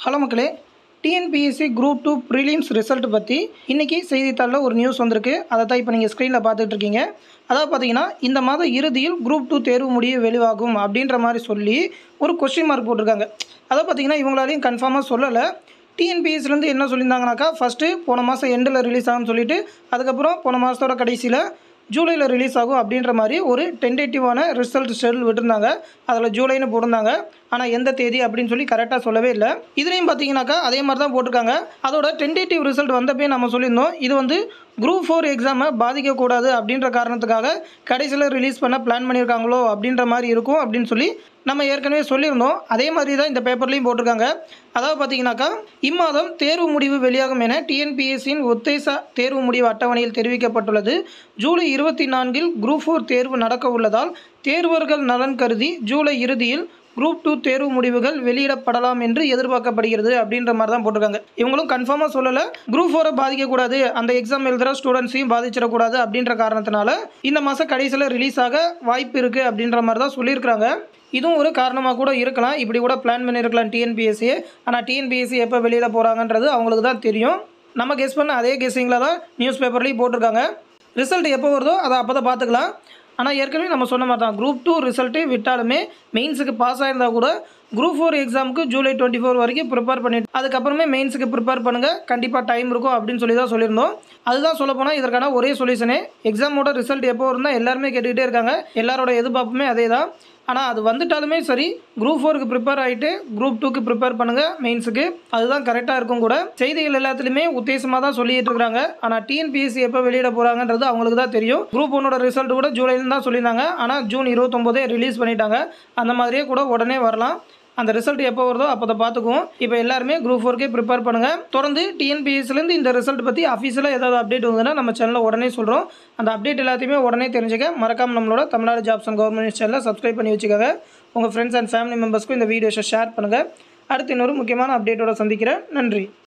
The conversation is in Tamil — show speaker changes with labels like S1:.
S1: ஹலோ மக்களே TNPSC group two prelims result பற்றி இன்றைக்கி செய்தித்தாளில் ஒரு நியூஸ் வந்திருக்கு அதை தான் இப்போ நீங்கள் ஸ்க்ரீனில் பார்த்துட்டு இருக்கீங்க அதாவது பார்த்தீங்கன்னா இந்த மாத இறுதியில் குரூப் டூ தேர்வு முடிவு வெளிவாகும் அப்படின்ற மாதிரி சொல்லி ஒரு கொஸ்டின் மார்க் போட்டிருக்காங்க அதாவது பார்த்தீங்கன்னா இவங்களாலையும் கன்ஃபார்மாக சொல்லலை டிஎன்பிஎஸ்லேருந்து என்ன சொல்லியிருந்தாங்கனாக்கா ஃபஸ்ட்டு போன மாதம் எண்டில் ரிலீஸ் ஆகும்னு சொல்லிட்டு அதுக்கப்புறம் போன மாதத்தோட கடைசியில் ஜூலையில் ரிலீஸ் ஆகும் அப்படின்ற மாதிரி ஒரு டென்டேட்டிவான ரிசல்ட் ஷெடியூல் விட்டுருந்தாங்க அதில் ஜூலைன்னு போட்டிருந்தாங்க ஆனால் எந்த தேதி அப்படின்னு சொல்லி கரெக்டாக சொல்லவே இல்லை இதுலேயும் பார்த்தீங்கன்னாக்கா அதே மாதிரி தான் போட்டிருக்காங்க அதோட டென்டேட்டிவ் ரிசல்ட் வந்தப்பே நம்ம சொல்லியிருந்தோம் இது வந்து குரூப் ஃபோர் எக்ஸாமை பாதிக்கக்கூடாது அப்படின்ற காரணத்துக்காக கடைசியில் ரிலீஸ் பண்ண பிளான் பண்ணியிருக்காங்களோ அப்படின்ற மாதிரி இருக்கும் அப்படின்னு சொல்லி நம்ம ஏற்கனவே சொல்லியிருந்தோம் அதே மாதிரி தான் இந்த பேப்பர்லேயும் போட்டிருக்காங்க அதாவது பார்த்தீங்கன்னாக்கா இம்மாதம் தேர்வு முடிவு வெளியாகும் என டிஎன்பிஎஸ்சியின் உத்தேச தேர்வு முடிவு அட்டவணையில் தெரிவிக்கப்பட்டுள்ளது ஜூலை இருபத்தி நான்கில் குரூப் ஃபோர் தேர்வு நடக்க உள்ளதால் தேர்வர்கள் நலன் கருதி ஜூலை இறுதியில் குரூப் டூ தேர்வு முடிவுகள் வெளியிடப்படலாம் என்று எதிர்பார்க்கப்படுகிறது அப்படின்ற மாதிரி தான் போட்டிருக்காங்க இவங்களும் கன்ஃபார்மாக சொல்லலை குரூப் ஃபோரை பாதிக்கக்கூடாது அந்த எக்ஸாம் எழுதுகிற ஸ்டூடெண்ட்ஸையும் பாதிச்சிடக்கூடாது அப்படின்ற காரணத்தினால இந்த மாதம் கடைசியில் ரிலீஸ் ஆக வாய்ப்பு இருக்குது அப்படின்ற மாதிரி தான் சொல்லியிருக்கிறாங்க இதுவும் ஒரு காரணமாக கூட இருக்கலாம் இப்படி கூட பிளான் பண்ணியிருக்கலாம் டிஎன்பிஎஸ்சியை ஆனால் டிஎன்பிஎஸ்சி எப்போ வெளியிட போகிறாங்கன்றது அவங்களுக்கு தான் தெரியும் நம்ம கெஸ் பண்ண அதே கெஸ்ஸிங்கில் தான் நியூஸ் பேப்பர்லேயும் போட்டிருக்காங்க ரிசல்ட் எப்போ வருதோ அதை அப்போ தான் பார்த்துக்கலாம் ஆனால் ஏற்கனவே நம்ம சொன்ன மாதிரி தான் குரூப் டூ ரிசல்ட்டு விட்டாலுமே மெயின்ஸுக்கு பாஸ் ஆயிருந்தால் கூட குரூப் ஃபோர் எக்ஸாமுக்கு ஜூலை டுவெண்ட்டி ஃபோர் வரைக்கும் ப்ரிப்பேர் பண்ணிட்டு அதுக்கப்புறமே மெயின்ஸுக்கு ப்ரிப்பேர் பண்ணுங்கள் கண்டிப்பாக டைம் இருக்கும் அப்படின்னு சொல்லி தான் சொல்லியிருந்தோம் அதுதான் சொல்ல போனால் இதற்கான ஒரே சொல்யூஷனே எக்ஸாமோட ரிசல்ட் எப்போ இருந்தால் எல்லாருமே கேட்டுக்கிட்டே இருக்காங்க எல்லாரோட எதிர்பார்ப்புமே அதே தான் ஆனால் அது வந்துட்டாலுமே சரி குரூப் ஃபோருக்கு ப்ரிப்பேர் ஆகிட்டு குரூப் டூக்கு ப்ரிப்பேர் பண்ணுங்கள் மெயின்ஸுக்கு அதுதான் கரெக்டாக இருக்கும் கூட செய்திகள் எல்லாத்துலேயுமே உத்தேசமாக தான் சொல்லிட்டு இருக்காங்க ஆனால் டிஎன்பிஎஸ்சி எப்போ வெளியிட போகிறாங்கன்றது அவங்களுக்கு தான் தெரியும் குரூப் ஒன்னோட ரிசல்ட் கூட ஜூலையில் தான் சொல்லியிருந்தாங்க ஆனால் ஜூன் இருபத்தொம்போதே ரிலீஸ் பண்ணிட்டாங்க அந்த மாதிரியே கூட உடனே வரலாம் அந்த ரிசல்ட் எப்போ வருதோ அப்போ அதை பார்த்துக்குவோம் இப்போ எல்லாருமே குரூப் ஃபோர்க்கே ப்ரிப்பேர் பண்ணுங்கள் தொடர்ந்து டிஎன்பிஎஸ்சிலேருந்து இந்த ரிசல்ட் பற்றி அஃபீஷியலாக ஏதாவது அப்டேட் வந்ததுன்னா நம்ம சேனலில் உடனே சொல்கிறோம் அந்த அப்டேட் எல்லாத்தையுமே உடனே தெரிஞ்சுக்க மறக்காம நம்மளோட தமிழ்நாடு ஜாப்ஸ் அண்ட் கவர்மெண்ட் சேனலில் சப்ஸ்கிரைப் பண்ணி வச்சுக்கோங்க உங்கள் ஃப்ரெண்ட்ஸ் அண்ட் ஃபேமிலி மெம்பர்ஸ்க்கும் இந்த வீடியோஸை ஷேர் பண்ணுங்கள் அடுத்து இன்னொரு முக்கியமான அப்டேட்டோட சந்திக்கிறேன் நன்றி